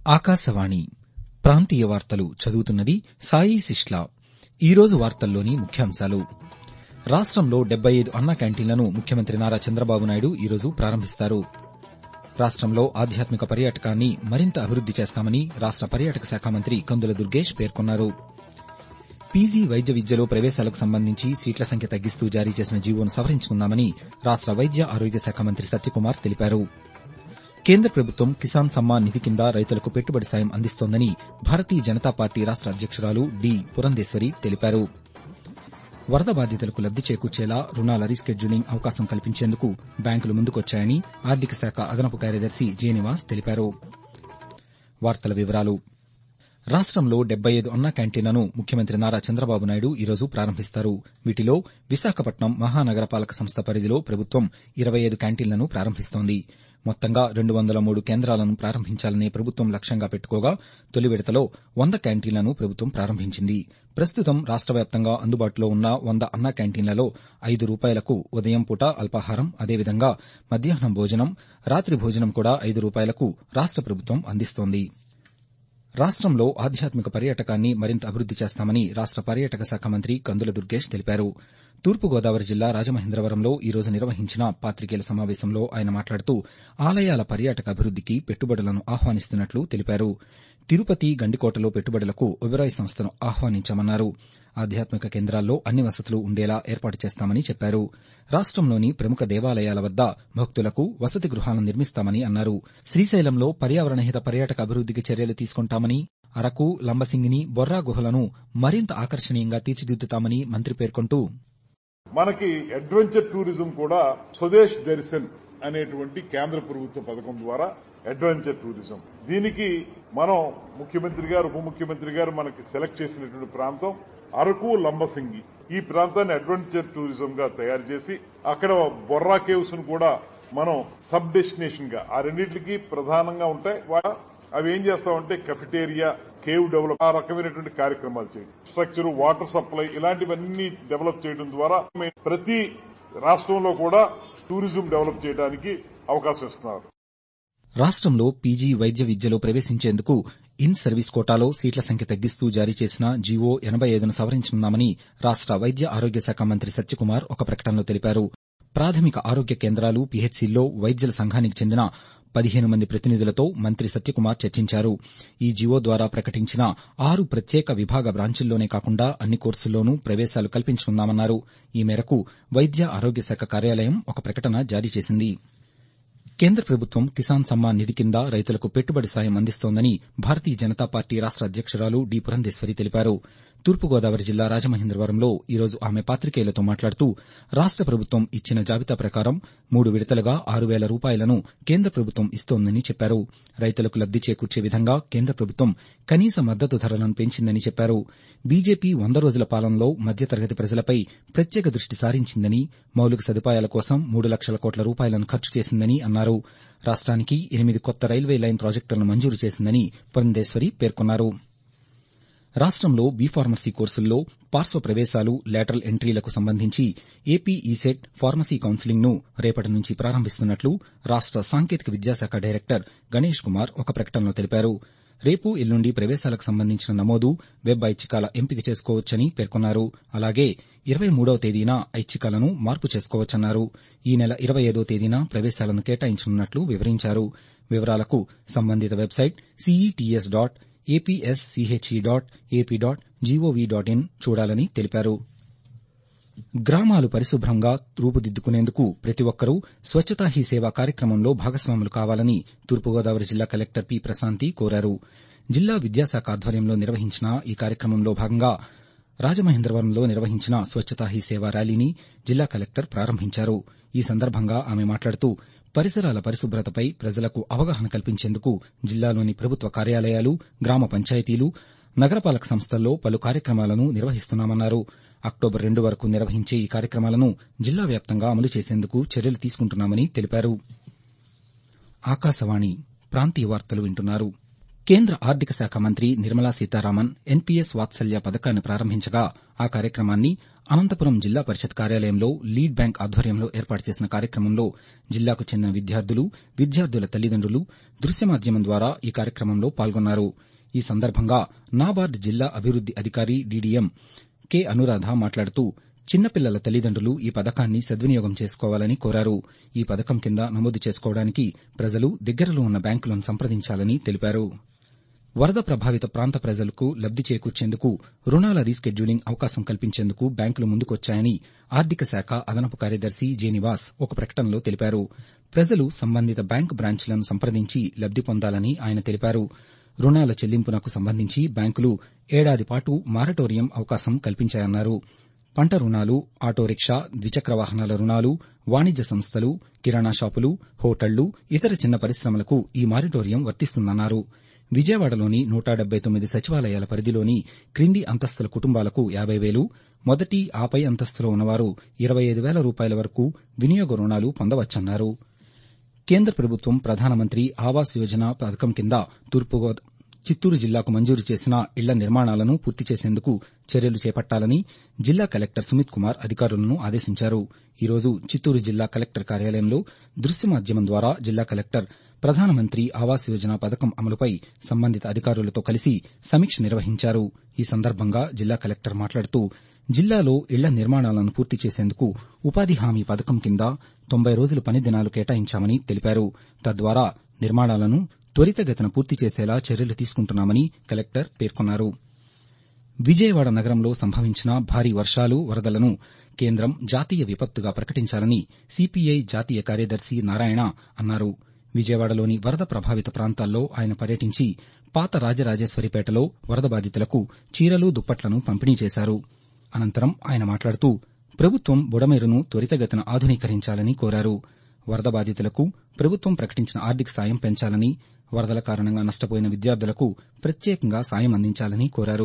ఆకాశవాణి ప్రాంతీయ వార్తలు చదువుతున్నది సాయి సిష్లా ఈరోజు వార్తల్లోని ముఖ్యాంశాలు రాష్టంలో డెబ్బై ఐదు అన్న క్యాంటీన్లను ముఖ్యమంత్రి నారా చంద్రబాబు నాయుడు ఈరోజు ప్రారంభిస్తారు రాష్టంలో ఆధ్యాత్మిక పర్యాటకాన్ని మరింత అభివృద్ది చేస్తామని రాష్ట పర్యాటక శాఖ మంత్రి కందుల దుర్గేష్ పేర్కొన్నారు పీజీ వైద్య విద్యలో ప్రవేశాలకు సంబంధించి సీట్ల సంఖ్య తగ్గిస్తూ జారీ చేసిన జీవోను సవరించుకున్నామని రాష్ట వైద్య ఆరోగ్య శాఖ మంత్రి సత్యకుమార్ తెలిపారు కేంద్ర ప్రభుత్వం కిసాన్ సమ్మాన్ నిధి కింద రైతులకు పెట్టుబడి సాయం అందిస్తోందని భారతీయ జనతా పార్టీ రాష్ట అధ్యక్షురాలు డి పురంధేశ్వరి తెలిపారు వరద బాధితులకు లబ్ది చేకూర్చేలా రుణాల రీస్కెడ్యూలింగ్ అవకాశం కల్పించేందుకు బ్యాంకులు ముందుకొచ్చాయని ఆర్థిక శాఖ అదనపు కార్యదర్శి జేనివాస్ తెలిపారు వార్తల వివరాలు రాష్టంలో డెబ్బై ఐదు అన్న క్యాంటీన్లను ముఖ్యమంత్రి నారా చంద్రబాబు నాయుడు ఈరోజు ప్రారంభిస్తారు వీటిలో విశాఖపట్నం మహానగరపాలక సంస్థ పరిధిలో ప్రభుత్వం ఇరవై ఐదు క్యాంటీన్లను ప్రారంభిస్తోంది మొత్తంగా రెండు వందల మూడు కేంద్రాలను ప్రారంభించాలనే ప్రభుత్వం లక్ష్యంగా పెట్టుకోగా తొలి విడతలో వంద క్యాంటీన్లను ప్రభుత్వం ప్రారంభించింది ప్రస్తుతం రాష్ట వ్యాప్తంగా అందుబాటులో ఉన్న వంద అన్న క్యాంటీన్లలో ఐదు రూపాయలకు ఉదయం పూట అల్పాహారం అదేవిధంగా మధ్యాహ్నం భోజనం రాత్రి భోజనం కూడా ఐదు రూపాయలకు రాష్ట ప్రభుత్వం అందిస్తోంది రాష్టంలో ఆధ్యాత్మిక పర్యాటకాన్ని మరింత అభివృద్ది చేస్తామని రాష్ట పర్యాటక శాఖ మంత్రి కందుల దుర్గేష్ తెలిపారు తూర్పుగోదావరి జిల్లా రాజమహేంద్రవరంలో ఈ రోజు నిర్వహించిన పాతికేయుల సమావేశంలో ఆయన మాట్లాడుతూ ఆలయాల పర్యాటక అభివృద్దికి పెట్టుబడులను ఆహ్వానిస్తున్నట్లు తెలిపారు తిరుపతి గండికోటలో పెట్టుబడులకు ఒబెరాయ్ సంస్థను ఆహ్వానించామన్నారు ఆధ్యాత్మిక కేంద్రాల్లో అన్ని వసతులు ఉండేలా ఏర్పాటు చేస్తామని చెప్పారు రాష్టంలోని ప్రముఖ దేవాలయాల వద్ద భక్తులకు వసతి గృహాలను నిర్మిస్తామని అన్నారు శ్రీశైలంలో పర్యావరణహిత పర్యాటక అభివృద్దికి చర్యలు తీసుకుంటామని అరకు లంబసింగిని బొర్రా గుహలను మరింత ఆకర్షణీయంగా తీర్చిదిద్దుతామని మంత్రి పేర్కొంటూ మనకి అడ్వెంచర్ టూరిజం కూడా స్వదేశ్ దర్శన్ అనేటువంటి కేంద్ర ప్రభుత్వ పథకం ద్వారా అడ్వెంచర్ టూరిజం దీనికి మనం ముఖ్యమంత్రి గారు ఉప ముఖ్యమంత్రి గారు మనకి సెలెక్ట్ చేసినటువంటి ప్రాంతం అరకు లంబసింగి ఈ ప్రాంతాన్ని అడ్వెంచర్ టూరిజం గా తయారు చేసి అక్కడ బొర్రా కేవ్స్ ను కూడా మనం సబ్ డెస్టినేషన్ గా ఆ రెండింటికి ప్రధానంగా ఉంటాయి అవి ఏం చేస్తామంటే కెఫిటేరియా కేవ్ డెవలప్ ఆ రకమైనటువంటి కార్యక్రమాలు చేయడం స్ట్రక్చర్ వాటర్ సప్లై ఇలాంటివన్నీ డెవలప్ చేయడం ద్వారా ప్రతి రాష్ట్రంలో కూడా టూరిజం డెవలప్ చేయడానికి అవకాశం ఇస్తున్నారు రాష్టంలో పీజీ వైద్య విద్యలో ప్రవేశించేందుకు ఇన్ సర్వీస్ కోటాలో సీట్ల సంఖ్య తగ్గిస్తూ జారీ చేసిన జీవో ఎనబై ఐదును సవరించనున్నామని రాష్ట వైద్య ఆరోగ్య శాఖ మంత్రి సత్యకుమార్ ఒక ప్రకటనలో తెలిపారు ప్రాథమిక ఆరోగ్య కేంద్రాలు పీహెచ్సీల్లో వైద్యుల సంఘానికి చెందిన పదిహేను మంది ప్రతినిధులతో మంత్రి సత్యకుమార్ చర్చించారు ఈ జీవో ద్వారా ప్రకటించిన ఆరు ప్రత్యేక విభాగ బ్రాంచుల్లోనే కాకుండా అన్ని కోర్సుల్లోనూ ప్రవేశాలు కల్పించనున్నామన్నారు ఈ మేరకు వైద్య ఆరోగ్య శాఖ కార్యాలయం ఒక ప్రకటన జారీ చేసింది కేంద్ర ప్రభుత్వం కిసాన్ సమ్మాన్ నిధి కింద రైతులకు పెట్టుబడి సాయం అందిస్తోందని భారతీయ జనతా పార్టీ రాష్ట అధ్యక్షురాలు డి పురంధేశ్వరి తెలిపారు తూర్పుగోదావరి జిల్లా రాజమహేంద్రవరంలో ఈరోజు ఆమె పాతికేయులతో మాట్లాడుతూ రాష్ట ప్రభుత్వం ఇచ్చిన జాబితా ప్రకారం మూడు విడతలుగా ఆరు వేల రూపాయలను కేంద్ర ప్రభుత్వం ఇస్తోందని చెప్పారు రైతులకు లబ్ది చేకూర్చే విధంగా కేంద్ర ప్రభుత్వం కనీస మద్దతు ధరలను పెంచిందని చెప్పారు బీజేపీ వంద రోజుల పాలనలో మధ్యతరగతి ప్రజలపై ప్రత్యేక దృష్టి సారించిందని మౌలిక సదుపాయాల కోసం మూడు లక్షల కోట్ల రూపాయలను ఖర్చు చేసిందని అన్నారు రాష్ట్రానికి ఎనిమిది కొత్త రైల్వే లైన్ ప్రాజెక్టులను మంజూరు చేసిందని పురంధేశ్వరి పేర్కొన్నారు రాష్టంలో బీ ఫార్మసీ కోర్సుల్లో పార్శ్వ ప్రవేశాలు లేటరల్ ఎంట్రీలకు సంబంధించి ఏపీ ఈసెట్ ఫార్మసీ కౌన్సిలింగ్ ను రేపటి నుంచి ప్రారంభిస్తున్నట్లు రాష్ట సాంకేతిక విద్యాశాఖ డైరెక్టర్ గణేష్ కుమార్ ఒక ప్రకటనలో తెలిపారు రేపు ఎల్లుండి ప్రవేశాలకు సంబంధించిన నమోదు వెబ్ ఐచ్ఛికాల ఎంపిక చేసుకోవచ్చని పేర్కొన్నారు అలాగే ఇరవై మూడవ తేదీన ఐచ్ఛికాలను మార్పు చేసుకోవచ్చన్నారు ఈ నెల ఇరవై ఐదో తేదీన ప్రవేశాలను కేటాయించనున్నట్లు వివరించారు వివరాలకు సంబంధిత website CETS dot APSCHE dot AP dot GOV dot in చూడాలని తెలిపారు గ్రామాలు పరిశుభ్రంగా రూపుదిద్దుకునేందుకు ప్రతి ఒక్కరూ స్వచ్ఛతా హీ సేవ కార్యక్రమంలో భాగస్వాములు కావాలని తూర్పుగోదావరి జిల్లా కలెక్టర్ పి ప్రశాంతి కోరారు జిల్లా విద్యాశాఖ ఆధ్వర్యంలో నిర్వహించిన ఈ కార్యక్రమంలో భాగంగా రాజమహేంద్రవరంలో నిర్వహించిన స్వచ్ఛతా హీ సేవ ర్యాలీని జిల్లా కలెక్టర్ ప్రారంభించారు ఈ సందర్భంగా ఆమె మాట్లాడుతూ పరిసరాల పరిశుభ్రతపై ప్రజలకు అవగాహన కల్పించేందుకు జిల్లాలోని ప్రభుత్వ కార్యాలయాలు గ్రామ పంచాయతీలు నగరపాలక సంస్థల్లో పలు కార్యక్రమాలను నిర్వహిస్తున్నామన్నారు అక్టోబర్ రెండు వరకు నిర్వహించే ఈ కార్యక్రమాలను జిల్లా వ్యాప్తంగా అమలు చేసేందుకు చర్యలు తీసుకుంటున్నామని తెలిపారు ఆకాశవాణి ప్రాంతీయ వార్తలు వింటున్నారు కేంద్ర ఆర్థిక శాఖ మంత్రి నిర్మలా సీతారామన్ ఎన్పీఎస్ వాత్సల్య పథకాన్ని ప్రారంభించగా ఆ కార్యక్రమాన్ని అనంతపురం జిల్లా పరిషత్ కార్యాలయంలో లీడ్ బ్యాంక్ ఆధ్వర్యంలో ఏర్పాటు చేసిన కార్యక్రమంలో జిల్లాకు చెందిన విద్యార్థులు విద్యార్థుల తల్లిదండ్రులు దృశ్య మాధ్యమం ద్వారా ఈ కార్యక్రమంలో పాల్గొన్నారు ఈ సందర్భంగా నాబార్డ్ జిల్లా అభివృద్ది అధికారి డీడీఎం కె అనురాధ మాట్లాడుతూ చిన్నపిల్లల తల్లిదండ్రులు ఈ పథకాన్ని సద్వినియోగం చేసుకోవాలని కోరారు ఈ పథకం కింద నమోదు చేసుకోవడానికి ప్రజలు దగ్గరలో ఉన్న బ్యాంకులను సంప్రదించాలని తెలిపారు వరద ప్రభావిత ప్రాంత ప్రజలకు లబ్ది చేకూర్చేందుకు రుణాల రీస్కెడ్యూలింగ్ అవకాశం కల్పించేందుకు బ్యాంకులు ముందుకొచ్చాయని ఆర్థిక శాఖ అదనపు కార్యదర్శి జె నివాస్ ఒక ప్రకటనలో తెలిపారు ప్రజలు సంబంధిత బ్యాంకు బ్రాంచ్లను సంప్రదించి లబ్ది పొందాలని ఆయన తెలిపారు రుణాల చెల్లింపునకు సంబంధించి బ్యాంకులు ఏడాది పాటు మారటోరియం అవకాశం కల్పించాయన్నారు పంట రుణాలు ఆటో రిక్షా ద్విచక్ర వాహనాల రుణాలు వాణిజ్య సంస్థలు కిరాణా షాపులు హోటళ్లు ఇతర చిన్న పరిశ్రమలకు ఈ మారిటోరియం వర్తిస్తుందన్నారు విజయవాడలోని నూట డెబ్బై తొమ్మిది సచివాలయాల పరిధిలోని క్రింది అంతస్తుల కుటుంబాలకు యాబై వేలు మొదటి ఆపై అంతస్తులో ఉన్నవారు ఇరవై ఐదు వేల రూపాయల వరకు వినియోగ రుణాలు పొందవచ్చన్నారు కేంద్ర ప్రభుత్వం ప్రధానమంత్రి ఆవాస్ యోజన పథకం కింద తూర్పు చిత్తూరు జిల్లాకు మంజూరు చేసిన ఇళ్ల నిర్మాణాలను పూర్తి చేసేందుకు చర్యలు చేపట్టాలని జిల్లా కలెక్టర్ సుమిత్ కుమార్ అధికారులను ఆదేశించారు ఈరోజు చిత్తూరు జిల్లా కలెక్టర్ కార్యాలయంలో దృశ్య మాధ్యమం ద్వారా జిల్లా కలెక్టర్ ప్రధానమంత్రి ఆవాస్ యోజన పథకం అమలుపై సంబంధిత అధికారులతో కలిసి సమీక్ష నిర్వహించారు ఈ సందర్భంగా జిల్లా కలెక్టర్ మాట్లాడుతూ జిల్లాలో ఇళ్ల నిర్మాణాలను పూర్తి చేసేందుకు ఉపాధి హామీ పథకం కింద తొంభై రోజులు పని దినాలు కేటాయించామని తెలిపారు తద్వారా నిర్మాణాలను త్వరితగతిన పూర్తి చేసేలా చర్యలు తీసుకుంటున్నామని కలెక్టర్ పేర్కొన్నారు విజయవాడ నగరంలో సంభవించిన భారీ వర్షాలు వరదలను కేంద్రం జాతీయ విపత్తుగా ప్రకటించాలని సిపిఐ జాతీయ కార్యదర్శి నారాయణ అన్నారు విజయవాడలోని వరద ప్రభావిత ప్రాంతాల్లో ఆయన పర్యటించి పాత రాజరాజేశ్వరిపేటలో వరద బాధితులకు చీరలు దుప్పట్లను పంపిణీ చేశారు అనంతరం ఆయన మాట్లాడుతూ ప్రభుత్వం బుడమేరును త్వరితగతిన ఆధునీకరించాలని కోరారు వరద బాధితులకు ప్రభుత్వం ప్రకటించిన ఆర్థిక సాయం పెంచాలని వరదల కారణంగా నష్టపోయిన విద్యార్థులకు ప్రత్యేకంగా సాయం అందించాలని కోరారు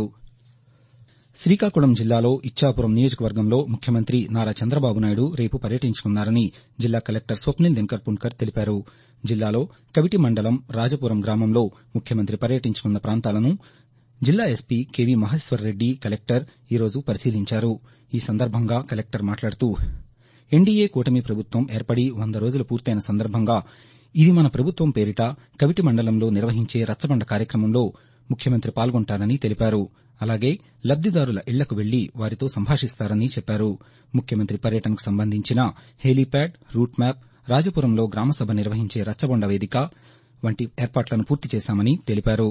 శ్రీకాకుళం జిల్లాలో ఇచ్చాపురం నియోజకవర్గంలో ముఖ్యమంత్రి నారా చంద్రబాబు నాయుడు రేపు పర్యటించనున్నారని జిల్లా కలెక్టర్ స్వప్నిల్ దినకర్ పున్కర్ తెలిపారు జిల్లాలో కవిటి మండలం రాజపురం గ్రామంలో ముఖ్యమంత్రి పర్యటించనున్న ప్రాంతాలను జిల్లా ఎస్పీ కెవి మహేశ్వర్రెడ్డి కలెక్టర్ ఈరోజు పరిశీలించారు ఈ సందర్భంగా కలెక్టర్ మాట్లాడుతూ ఎన్డీఏ కూటమి ప్రభుత్వం ఏర్పడి వంద రోజులు పూర్తయిన సందర్భంగా ఇది మన ప్రభుత్వం పేరిట కవిటి మండలంలో నిర్వహించే రచ్చబండ కార్యక్రమంలో ముఖ్యమంత్రి పాల్గొంటారని తెలిపారు అలాగే లబ్దిదారుల ఇళ్లకు వెళ్లి వారితో సంభాషిస్తారని చెప్పారు ముఖ్యమంత్రి పర్యటనకు సంబంధించిన హెలీప్యాడ్ రూట్ మ్యాప్ రాజపురంలో గ్రామసభ నిర్వహించే రచ్చబండ వేదిక వంటి ఏర్పాట్లను పూర్తి చేశామని తెలిపారు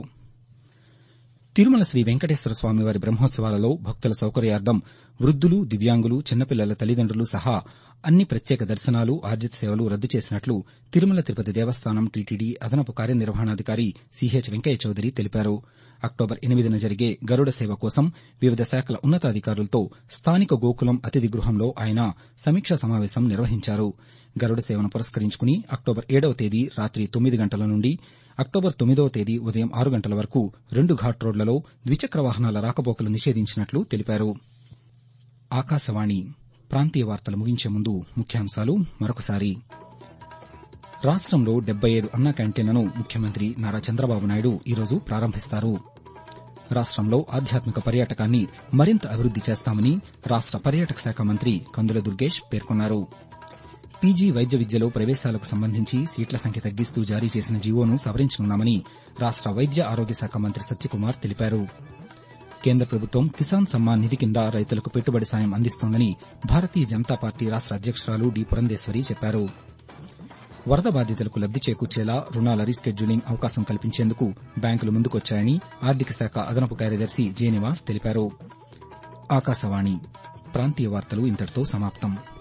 తిరుమల శ్రీ వెంకటేశ్వర స్వామివారి బ్రహ్మోత్సవాలలో భక్తుల సౌకర్యార్థం వృద్దులు దివ్యాంగులు చిన్నపిల్లల తల్లిదండ్రులు సహా అన్ని ప్రత్యేక దర్శనాలు ఆర్జిత సేవలు రద్దు చేసినట్లు తిరుమల తిరుపతి దేవస్థానం టీటీడీ అదనపు కార్యనిర్వహణాధికారి సిహెచ్ వెంకయ్య చౌదరి తెలిపారు అక్టోబర్ ఎనిమిదిన జరిగే గరుడ సేవ కోసం వివిధ శాఖల ఉన్నతాధికారులతో స్థానిక గోకులం అతిథి గృహంలో ఆయన సమీక్షా సమావేశం నిర్వహించారు గరుడ సేవను పురస్కరించుకుని అక్టోబర్ ఏడవ తేదీ రాత్రి తొమ్మిది గంటల నుండి అక్టోబర్ తొమ్మిదవ తేదీ ఉదయం ఆరు గంటల వరకు రెండు ఘాట్ రోడ్లలో ద్విచక్ర వాహనాల రాకపోకలు నిషేధించినట్లు తెలిపారు ఆకాశవాణి ప్రాంతీయ వార్తలు ముగించే ముందు ముఖ్యాంశాలు మరొకసారి రాష్టంలో డెబ్బై ఐదు అన్నా క్యాంటీన్లను ముఖ్యమంత్రి నారా చంద్రబాబు నాయుడు ఈరోజు ప్రారంభిస్తారు రాష్టంలో ఆధ్యాత్మిక పర్యాటకాన్ని మరింత అభివృద్ది చేస్తామని రాష్ట పర్యాటక శాఖ మంత్రి కందుల దుర్గేష్ పేర్కొన్నారు పీజీ వైద్య విద్యలో ప్రవేశాలకు సంబంధించి సీట్ల సంఖ్య తగ్గిస్తూ జారీ చేసిన జీవోను సవరించనున్నామని రాష్ట వైద్య ఆరోగ్య శాఖ మంత్రి సత్యకుమార్ తెలిపారు కేంద్ర ప్రభుత్వం కిసాన్ సమ్మాన్ నిధి కింద రైతులకు పెట్టుబడి సాయం అందిస్తోందని భారతీయ జనతా పార్టీ రాష్ట అధ్యక్షురాలు డి పురంధేశ్వరి చెప్పారు వరద బాధితులకు లబ్ది చేకూర్చేలా రుణాల రీస్కెడ్యూలింగ్ అవకాశం కల్పించేందుకు బ్యాంకులు ముందుకొచ్చాయని ఆర్థిక శాఖ అదనపు కార్యదర్శి జె నివాస్ తెలిపారు ఆకాశవాణి ప్రాంతీయ వార్తలు ఇంతటితో సమాప్తం